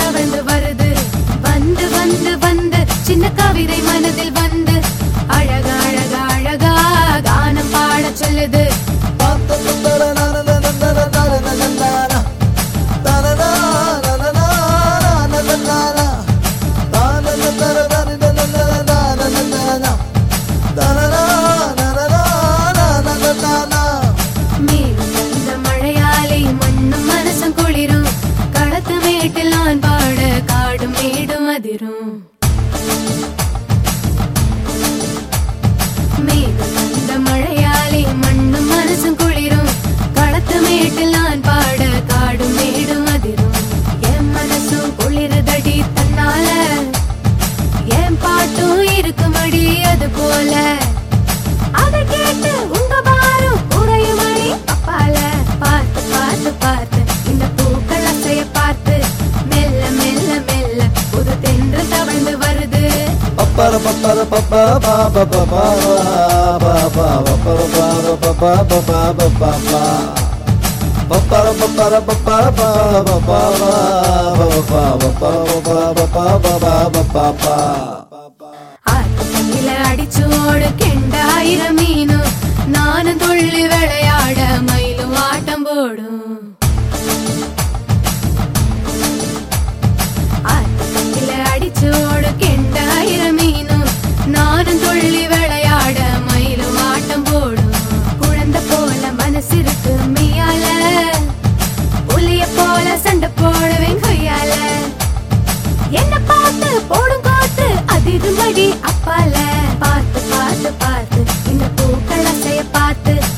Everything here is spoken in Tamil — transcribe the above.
தவழ்ந்து வருது வந்து வந்து வந்து சின்ன கவிதை மனதில் வந்து அழகா அழகா அழகா கானம் பாடச் சொல்லுது மேலும் இந்த மழையாலே மண்ணும் மனசும் குளிரும் களத்து மேட்டில் நான் பாட காடும் மேடும் அதிரும் மேலும் இந்த மழையாலே மண்ணும் மனசும் குளிரும் களத்து மேட்டில் நான் பாட காடும் மேடும் அதிரும் என் மனசும் குளிருதடி தன்னால என் பாட்டும் இருக்குமடி அது போல அதை கேட்டு உங்க பாரும் உறையுமடி அப்பால பார்த்து பார்த்து பார்த்து இந்த பூக்கள் அசைய பார்த்து மெல்ல மெல்ல மெல்ல புது தென்று தவழ்ந்து வருது ஆத்து தண்ணில அடிச்சு ஓடு கெண்டாயிரம் மீனும் நானும் துள்ளி விளையாட மயிலும் ஆட்டம் போடும் ஆத்து தண்ணில அடிச்சு ஓடு கெண்டாயிரம் மீனும் நானும் துள்ளி விளையாட மயிலும் ஆட்டம் போடும் குழந்தை போல மனசு இருக்கு மெய்யால புலிய போல சண்டை போடுவேன் கொய்யால என்ன பார்த்து போடும் காத்து அதிரும் மடி அப்பால பார்த்து பார்த்து பார்த்து இந்த பூக்கள் அசைய பார்த்து